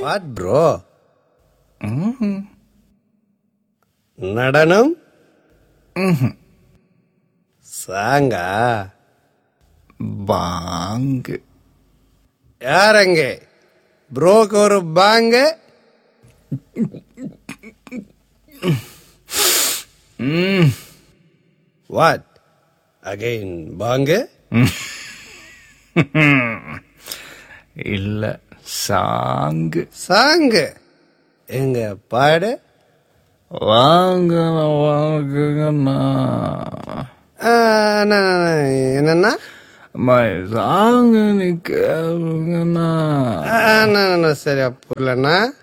what bro நடனம் சாங்கா பாங்கு யாரங்க ப்ரோக்கு ஒரு பாங்க வாட் அகைன் பாங்க இல்ல சாங்கு சாங்கு எங்க பாடு வாங்க வாங்குங்கண்ணா ஆ, அண்ணா, அண்ணா, என்னண்ணா அம்மா சாங்கு நீ கேளுங்கண்ணா ஆ, அண்ணா, அண்ணா, சரி புரியலண்ணா